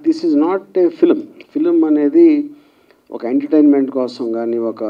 This is not a film film అనేది ఒక entertainment కోసం కానీ ఒక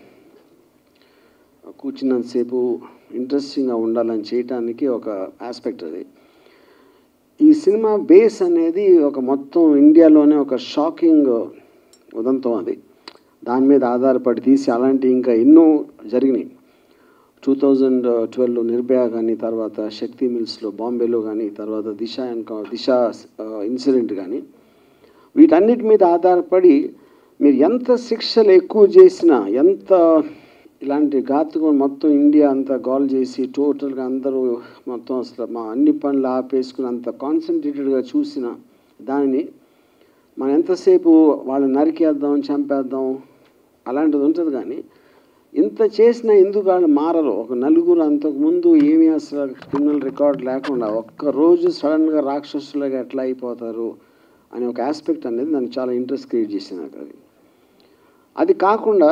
కూర్చున్నంతసేపు ఇంట్రెస్టింగ్గా ఉండాలని చేయటానికి ఒక ఆస్పెక్ట్ అది ఈ సినిమా బేస్ అనేది ఒక మొత్తం ఇండియాలోనే ఒక షాకింగ్ ఉదంతం అది దాని మీద ఆధారపడి తీసి అలాంటి ఇంకా ఎన్నో జరిగినాయి టూ థౌజండ్ ట్వెల్వ్లో నిర్భయ కానీ తర్వాత శక్తి మిల్స్లో బాంబేలో కానీ తర్వాత దిశ ఎన్క- దిశ ఇన్సిడెంట్ కానీ వీటన్నిటి మీద ఆధారపడి మీరు ఎంత శిక్షలు ఎక్కువ చేసినా ఎంత ఇలాంటి ఘాతుకం మొత్తం ఇండియా అంతా గోల్ చేసి టోటల్గా అందరూ మొత్తం అసలు మా అన్ని పనులు ఆపేసుకుని అంత కాన్సన్ట్రేటెడ్గా చూసిన దానిని మనం ఎంతసేపు వాళ్ళు నరికేద్దాం చంపేద్దాం అలాంటిది ఉంటుంది కానీ ఇంత చేసినా ఎందుకు వాళ్ళు మారరు ఒక నలుగురు అంతకుముందు ఏమీ అసలు క్రిమినల్ రికార్డ్ లేకుండా ఒక్క రోజు సడన్గా రాక్షసులుగా ఎట్లా అయిపోతారు అనే ఒక ఆస్పెక్ట్ అనేది నన్ను చాలా ఇంట్రెస్ట్ క్రియేట్ చేసింది నాకు అది అది కాకుండా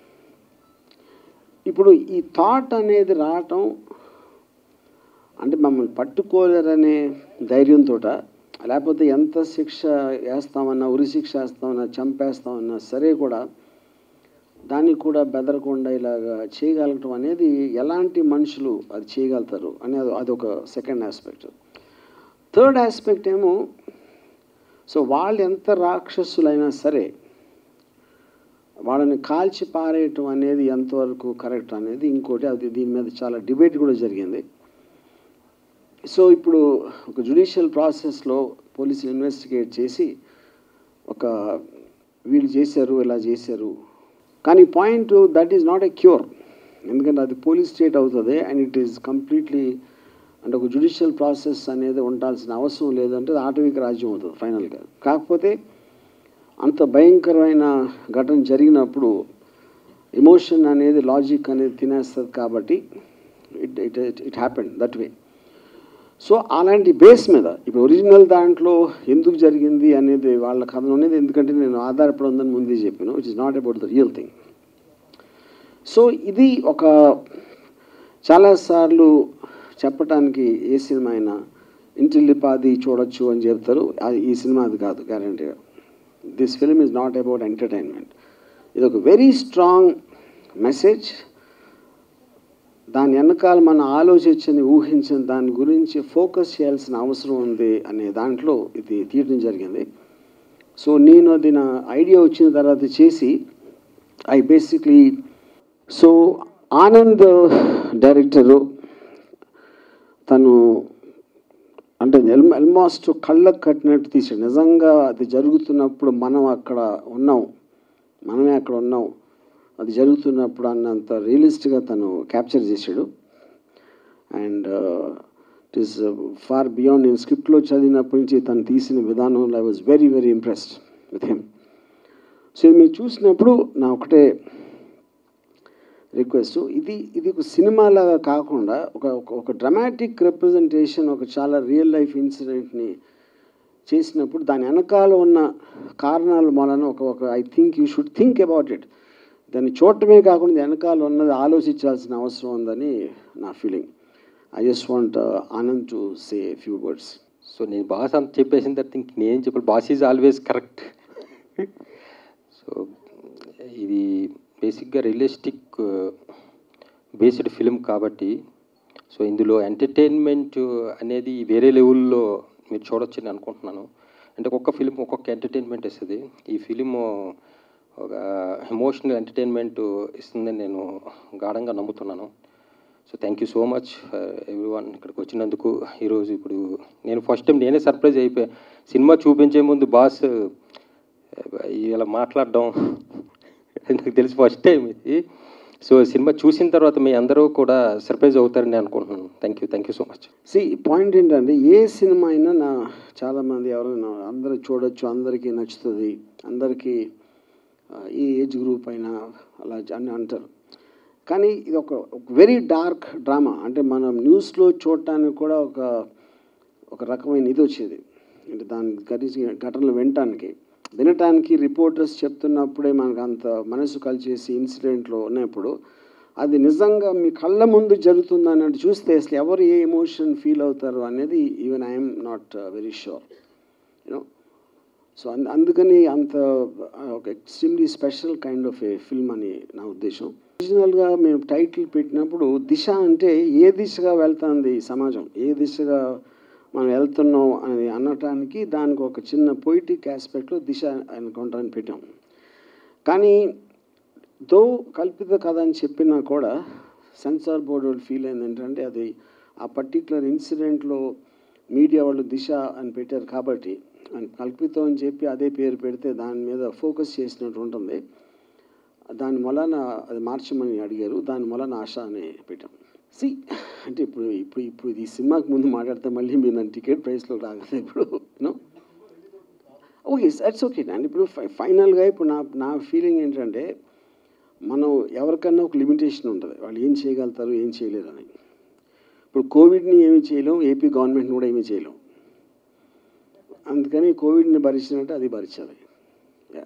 ఇప్పుడు ఈ థాట్ అనేది రావటం అంటే మమ్మల్ని పట్టుకోలేరనే ధైర్యంతో లేకపోతే ఎంత శిక్ష వేస్తామన్నా ఉరి శిక్ష వేస్తామన్నా చంపేస్తామన్నా సరే కూడా దానికి కూడా బెదరకుండా ఇలాగా చేయగలగటం అనేది ఎలాంటి మనుషులు అది చేయగలుగుతారు అనేది అదొక సెకండ్ ఆస్పెక్ట్ థర్డ్ ఆస్పెక్ట్ ఏమో సో వాళ్ళు ఎంత రాక్షసులైనా సరే వాళ్ళని కాల్చి పారేయటం అనేది ఎంతవరకు కరెక్ట్ అనేది ఇంకోటి అది దీని మీద చాలా డిబేట్ కూడా జరిగింది సో ఇప్పుడు ఒక జుడిషియల్ ప్రాసెస్లో పోలీసులు ఇన్వెస్టిగేట్ చేసి ఒక వీళ్ళు చేశారు ఇలా చేశారు కానీ point that is not a cure ఎందుకంటే అది పోలీస్ స్టేట్ అవుతుంది అండ్ ఇట్ ఈస్ కంప్లీట్లీ అంటే ఒక జుడిషియల్ ప్రాసెస్ అనేది ఉండాల్సిన అవసరం లేదంటే అది ఆటవిక రాజ్యం అవుతుంది ఫైనల్గా కాకపోతే అంత భయంకరమైన ఘటన జరిగినప్పుడు ఎమోషన్ అనేది లాజిక్ అనేది తినేస్తుంది కాబట్టి it it it happened that way so అలాంటి బేస్ మీద ఇప్పుడు ఒరిజినల్ దాంట్లో ఎందుకు జరిగింది అనేది వాళ్ళ కథ అనేది ఎందుకంటే నేను ఆధారపడి ఉందని ముందే చెప్పాను which is not about the real thing so ఇది ఒక చాలాసార్లు చెప్పటానికి ఏ సినిమా అయినా ఇంటిల్లిపాది చూడొచ్చు అని చెప్తారు అది ఈ సినిమా అది కాదు గ్యారంటీగా this film is not about entertainment ఇది ఒక వెరీ స్ట్రాంగ్ మెసేజ్ దాని వెనకాల మనం ఆలోచించని ఊహించిన దాని గురించి ఫోకస్ చేయాల్సిన అవసరం ఉంది అనే దాంట్లో ఇది తీయడం జరిగింది సో నేను అది నా ఐడియా వచ్చిన తర్వాత చేసి I basically so Anand director తను అంటే ఆల్మోస్ట్ కళ్ళకు కట్టినట్టు తీసాడు నిజంగా అది జరుగుతున్నప్పుడు మనం అక్కడ ఉన్నాం మనమే అక్కడ ఉన్నాం అది జరుగుతున్నప్పుడు అన్నంత రియలిస్ట్గా తను క్యాప్చర్ చేశాడు and it is far beyond నేను స్క్రిప్ట్లో చదివినప్పటి నుంచి తను తీసిన విధానం I was very very impressed with him so ఇది మీరు చూసినప్పుడు నా ఒకటే రిక్వెస్ట్ ఇది ఇది ఒక సినిమాలాగా కాకుండా ఒక ఒక- ఒక డ్రమాటిక్ రిప్రజెంటేషన్ ఒక చాలా రియల్ లైఫ్ ఇన్సిడెంట్ని చేసినప్పుడు దాని వెనకాల ఉన్న కారణాల మూలన ఒక ఒక I think you should think about it దాన్ని చూడటమే కాకుండా దాని వెనకాల ఉన్నది ఆలోచించాల్సిన అవసరం ఉందని నా feeling I just want Anand to say few words so నేను బాస్ అంత చెప్పేసిన తర్వాత ఇంక నేనేం చెప్పాలి boss is always correct so ఇది బేసిక్గా రియలిస్టిక్ బేస్డ్ ఫిలిం కాబట్టి సో ఇందులో ఎంటర్టైన్మెంట్ అనేది వేరే లెవెల్లో మీరు చూడొచ్చని అనుకుంటున్నాను అంటే ఒక్కొక్క ఫిలిం ఒక్కొక్క ఎంటర్టైన్మెంట్ ఇస్తుంది ఈ ఫిలిం ఒక ఎమోషనల్ ఎంటర్టైన్మెంట్ ఇస్తుందని నేను గాఢంగా నమ్ముతున్నాను so thank you so much everyone ఇక్కడికి వచ్చినందుకు ఈరోజు ఇప్పుడు నేను ఫస్ట్ టైం నేనే సర్ప్రైజ్ అయిపోయా సినిమా చూపించే ముందు బాస్ ఇలా మాట్లాడడం నాకు తెలిసి ఫస్ట్ టైం ఇది సో సినిమా చూసిన తర్వాత మీ అందరూ కూడా సర్ప్రైజ్ అవుతారని అనుకుంటున్నాను thank you thank you so much see point ఏంటంటే ఏ సినిమా అయినా నా చాలామంది ఎవరైనా అందరూ చూడొచ్చు అందరికీ నచ్చుతుంది అందరికీ ఆ, ఈ ఏజ్ గ్రూప్ అయినా అలా అని అంటారు కానీ ఇది ఒక వెరీ డార్క్ డ్రామా అంటే మనం న్యూస్లో చూడటానికి కూడా ఒక ఒక రకమైన ఇది వచ్చేది అంటే దాని గడిచి ఘటనలు వినటానికి వినటానికి రిపోర్టర్స్ చెప్తున్నప్పుడే మనకు అంత మనసు కలిచేసి ఇన్సిడెంట్లో ఉన్నప్పుడు అది నిజంగా మీ కళ్ళ ముందు జరుగుతుంది అన్నట్టు చూస్తే అసలు ఎవరు ఏ ఎమోషన్ ఫీల్ అవుతారు అనేది even I'm not very sure you know so అంద అందుకని అంత ఆ, ఒక extremely special kind of a film అని నా ఉద్దేశం ఒరిజినల్గా మేము టైటిల్ పెట్టినప్పుడు దిశ అంటే ఏ దిశగా వెళ్తుంది ఈ సమాజం ఏ దిశగా మనం వెళ్తున్నాం అని అనటానికి దానికి ఒక చిన్న పొయిటిక్ ఆస్పెక్ట్లో దిశ ఎన్కౌంటర్ అని పెట్టాం కానీ దో కల్పిత కథ అని చెప్పినా కూడా సెన్సార్ బోర్డు వాళ్ళు ఫీల్ అయింది ఏంటంటే అది ఆ పర్టికులర్ ఇన్సిడెంట్లో మీడియా వాళ్ళు దిశ అని పెట్టారు కాబట్టి అని కల్పితం అని చెప్పి అదే పేరు పెడితే దాని మీద ఫోకస్ చేసినట్టు ఉంటుంది దాని వలన అది మార్చమని అడిగారు దాని వలన ఆశ అని పెట్టాం సి అంటే ఇప్పుడు ఇప్పుడు ఇప్పుడు ఈ సినిమాకి ముందు మాట్లాడితే మళ్ళీ మీరు నన్ను టికెట్ ప్రైస్లో రాగలరు ఇప్పుడు యూనో ఓకే దట్స్ ఓకే అండి ఇప్పుడు ఫై- ఫైనల్గా ఇప్పుడు నా నా ఫీలింగ్ ఏంటంటే మనం ఎవరికన్నా ఒక లిమిటేషన్ ఉంటుంది వాళ్ళు ఏం చేయగలుగుతారు ఏం చేయలేరు అని ఇప్పుడు కోవిడ్ని ఏమీ చేయలేం ఏపీ గవర్నమెంట్ని కూడా ఏమీ చేయలేం అందుకని కోవిడ్ని భరించినట్టు అది భరించాలి Yeah.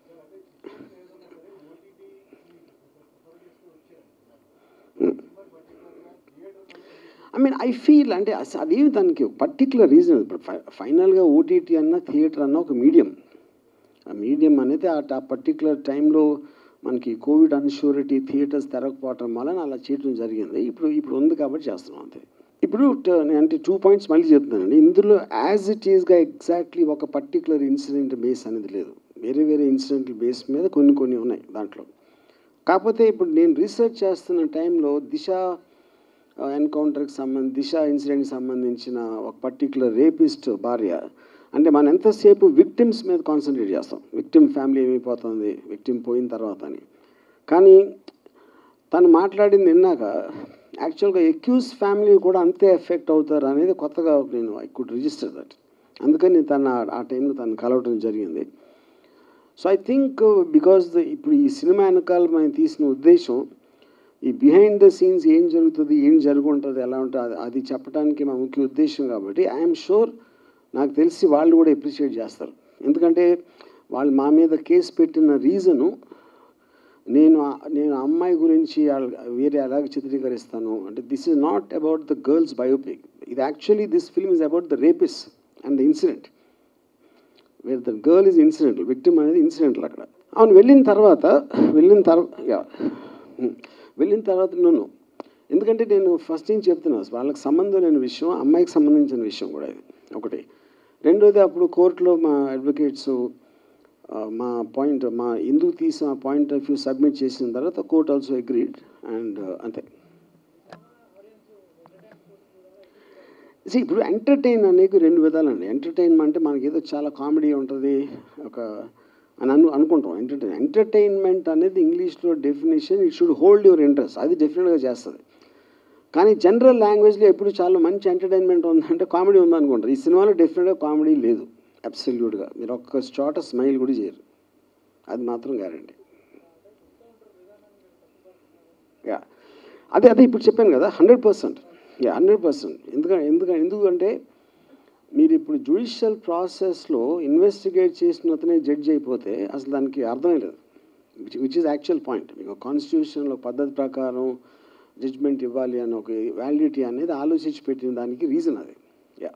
I mean I feel అంటే అస- అది దానికి పర్టికులర్ రీజన్ ఇప్పుడు ఫై ఫైనల్గా ఓటీటీ అన్న థియేటర్ అన్న ఒక మీడియం ఆ మీడియం అనేది ఆ ఆ పర్టికులర్ టైంలో మనకి కోవిడ్ అన్ష్యూరిటీ థియేటర్స్ తెరకపోవటం వలన అలా చేయడం జరిగింది ఇప్పుడు ఇప్పుడు ఉంది కాబట్టి చేస్తున్నాం అంతే ఇప్పుడు ట- నేను అంటే టూ పాయింట్స్ మళ్ళీ చెప్తున్నానండి ఇందులో యాజ్ ఇట్ ఈస్గా ఎగ్జాక్ట్లీ ఒక పర్టికులర్ ఇన్సిడెంట్ బేస్ అనేది లేదు వేరే వేరే ఇన్సిడెంట్ బేస్ మీద కొన్ని కొన్ని ఉన్నాయి దాంట్లో కాకపోతే ఇప్పుడు నేను రీసెర్చ్ చేస్తున్న టైంలో దిశ ఎన్కౌంటర్కి సంబంధించి దిశ ఇన్సిడెంట్కి సంబంధించిన ఒక పర్టికులర్ రేపిస్ట్ భార్య అంటే మనం ఎంతసేపు విక్టిమ్స్ మీద కాన్సన్ట్రేట్ చేస్తాం విక్టిమ్ ఫ్యామిలీ ఏమైపోతుంది విక్టిమ్ పోయిన తర్వాత అని కానీ తను మాట్లాడింది విన్నాక యాక్చువల్గా ఎక్యూస్ ఫ్యామిలీ కూడా అంతే ఎఫెక్ట్ అవుతారు అనేది కొత్తగా నేను ఐ కుడ్ రిజిస్టర్ దట్ అందుకని తను ఆ- ఆ టైంలో తను కలవటం జరిగింది సో ఐ థింక్ బికాస్ ఇప్పుడు ఈ సినిమా వెనకాల మనం తీసిన ఉద్దేశం ఈ బిహైండ్ ద సీన్స్ ఏం జరుగుతుంది ఏం జరుగుంటుంది ఎలా ఉంటుంది అది- అది చెప్పడానికి మా ముఖ్య ఉద్దేశం కాబట్టి ఐఎమ్ షూర్ నాకు తెలిసి వాళ్ళు కూడా అప్రిషియేట్ చేస్తారు ఎందుకంటే వాళ్ళు మా మీద కేసు పెట్టిన రీజను నేను ఆ- నేను ఆ అమ్మాయి గురించి వాళ్ళ- వేరే ఎలాగ చిత్రీకరిస్తాను అంటే this is not about the girls biopic ఇది actually this film is about the rapes and the incident where the girl is incidental victim అనేది ఇన్సిడెంటల్ అక్కడ అవును వెళ్ళిన తర్వాత వెళ్ళిన తర్వాత వెళ్ళిన తర్వాత నన్ను ఎందుకంటే నేను ఫస్ట్ నుంచి చెప్తున్నా వాళ్ళకి సంబంధం లేని విషయం అమ్మాయికి సంబంధించిన విషయం కూడా ఇది ఒకటి రెండోది అప్పుడు కోర్టులో మా అడ్వకేట్స్ మా పాయింట్ మా ఎందుకు తీసిన పాయింట్ ఆఫ్ వ్యూ సబ్మిట్ చేసిన తర్వాత కోర్ట్ ఆల్సో అగ్రీడ్ అండ్ అంతే See, ఇప్పుడు ఎంటర్టైన్ అనేది రెండు విధాలండి ఎంటర్టైన్మెంట్ అంటే మనకి ఏదో చాలా కామెడీ ఉంటుంది ఒక అని అను అనుకుంటాం ఎంటర్టైన్ ఎంటర్టైన్మెంట్ అనేది ఇంగ్లీష్లో definition it should hold your interest అది డెఫినెట్గా చేస్తుంది కానీ జనరల్ లాంగ్వేజ్లో ఎప్పుడు చాలా మంచి ఎంటర్టైన్మెంట్ ఉందంటే కామెడీ ఉందనుకుంటారు ఈ సినిమాలో డెఫినెట్గా కామెడీ లేదు అబ్సల్యూట్గా మీరు ఒక్క చోట స్మైల్ కూడా చేయరు అది మాత్రం గ్యారంటీ యా అదే అదే ఇప్పుడు చెప్పాను కదా hundred percent yeah hundred percent ఎందుకంటే ఎందుకంటే ఎందుకంటే మీరు ఇప్పుడు జ్యుడిషియల్ ప్రాసెస్లో ఇన్వెస్టిగేట్ చేసిన అతనే జడ్జ్ అయిపోతే అసలు దానికి అర్థమే లేదు which which is actual point మీకు కాన్స్టిట్యూషన్లో పద్ధతి ప్రకారం జడ్జ్మెంట్ ఇవ్వాలి అని ఒక వ్యాలిడిటీ అనేది ఆలోచించి పెట్టిన దానికి రీజన్ అది యా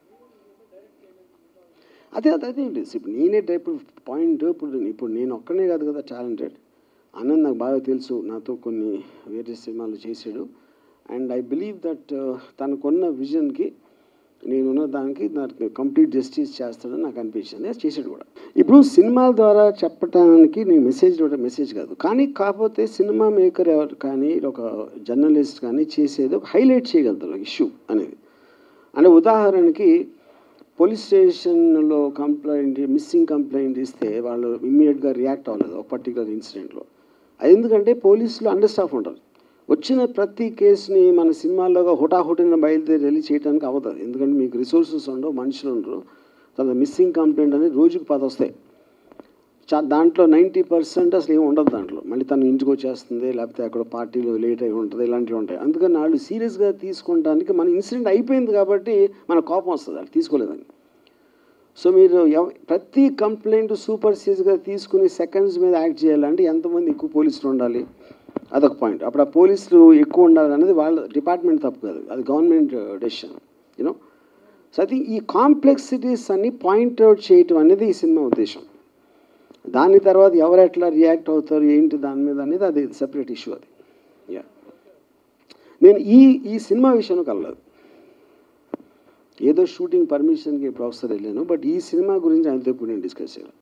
అదే అదే అదే ఏంటి ఇప్పుడు నేనే ఇప్పుడు పాయింట్ ఇప్పుడు ఇప్పుడు నేను ఒక్కనే కాదు కదా టాలెంటెడ్ ఆనంద్ నాకు బాగా తెలుసు నాతో కొన్ని వేరే సినిమాలు చేశాడు అండ్ ఐ బిలీవ్ దట్ తనకున్న విజన్కి నేనున్న దానికి నాకు కంప్లీట్ జస్టిస్ చేస్తాడని నాకు అనిపించింది అది చేసాడు కూడా ఇప్పుడు సినిమాల ద్వారా చెప్పడానికి నేను మెసేజ్ ఇవ్వడం మెసేజ్ కాదు కానీ కాకపోతే సినిమా మేకర్ ఎవరు కానీ ఒక జర్నలిస్ట్ కానీ చేసేది ఒక హైలైట్ చేయగలుగుతారు ఇష్యూ అనేది అంటే ఉదాహరణకి పోలీస్ స్టేషన్లో కంప్లైంట్ మిస్సింగ్ కంప్లైంట్ ఇస్తే వాళ్ళు ఇమ్మీడియట్గా రియాక్ట్ అవ్వలేదు ఒక పర్టికులర్ ఇన్సిడెంట్లో అది ఎందుకంటే పోలీసులు అండర్ స్టాఫ్ ఉంటారు వచ్చిన ప్రతి కేసుని మన సినిమాల్లోగా హుటాహుటిన బయలుదేరి వెళ్ళి చేయడానికి అవుతుంది ఎందుకంటే మీకు రిసోర్సెస్ ఉండవు మనుషులు ఉండరు తర్వాత మిస్సింగ్ కంప్లైంట్ అనేది రోజుకు పది వస్తాయి చా దాంట్లో నైంటీ పర్సెంట్ అసలు ఏమి ఉండదు దాంట్లో మళ్ళీ తను ఇంటికి వచ్చేస్తుంది లేకపోతే అక్కడ పార్టీలో లేట్ అయి ఉంటుంది ఇలాంటివి ఉంటాయి అందుకని వాళ్ళు సీరియస్గా తీసుకుంటానికి మన ఇన్సిడెంట్ అయిపోయింది కాబట్టి మన కోపం వస్తుంది వాళ్ళు తీసుకోలేదని సో మీరు ఎవ- ప్రతి కంప్లైంట్ సూపర్ సీజ్గా తీసుకుని సెకండ్స్ మీద యాక్ట్ చేయాలంటే ఎంతమంది ఎక్కువ పోలీసులు ఉండాలి అదొక పాయింట్ అప్పుడు ఆ పోలీసులు ఎక్కువ ఉండాలి అనేది వాళ్ళ డిపార్ట్మెంట్ తప్పు కాదు అది గవర్నమెంట్ డెసిషన్ యూనో సో అది ఈ కాంప్లెక్సిటీస్ అన్ని పాయింట్అవుట్ చేయటం అనేది ఈ సినిమా ఉద్దేశం దాని తర్వాత ఎవరు ఎట్లా రియాక్ట్ అవుతారు ఏంటి దాని మీద అనేది అది సెపరేట్ ఇష్యూ అది యా నేను ఈ ఈ సినిమా విషయంలో కలలేదు ఏదో షూటింగ్ పర్మిషన్కి ప్రొఫెసర్ వెళ్ళాను బట్ ఈ సినిమా గురించి ఆయనతో ఇప్పుడు నేను డిస్కస్ చేయాలి